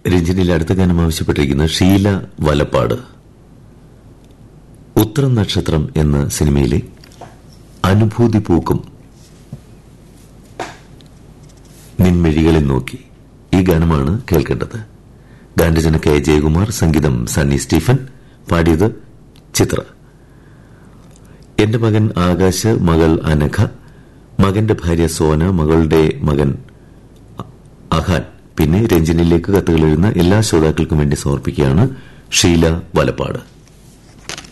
രഞ്ജനിയിൽ അടുത്ത ഗാനം ആവശ്യപ്പെട്ടിരിക്കുന്ന ഷീല വലപ്പാട് ഉത്തരം നക്ഷത്രം എന്ന സിനിമയിലെ അനുഭൂതി പൂക്കും നിൻമിഴികളിൽ നോക്കി ഈ ഗാനമാണ് കേൾക്കേണ്ടത് ഗാനരചന കെ ജയകുമാർ സംഗീതം സണ്ണി സ്റ്റീഫൻ പാടിയത് ചിത്ര എന്റെ മകൻ ആകാശ് മകൾ അനഘ മകന്റെ ഭാര്യ സോന മകളുടെ മകൻ അഹാൻ പിന്നെ രഞ്ജനിലേക്ക് കത്തുകൾ എഴുതുന്ന എല്ലാ ശ്രോതാക്കൾക്കും വേണ്ടി സമർപ്പിക്കുകയാണ് ഷീല വലപ്പാട്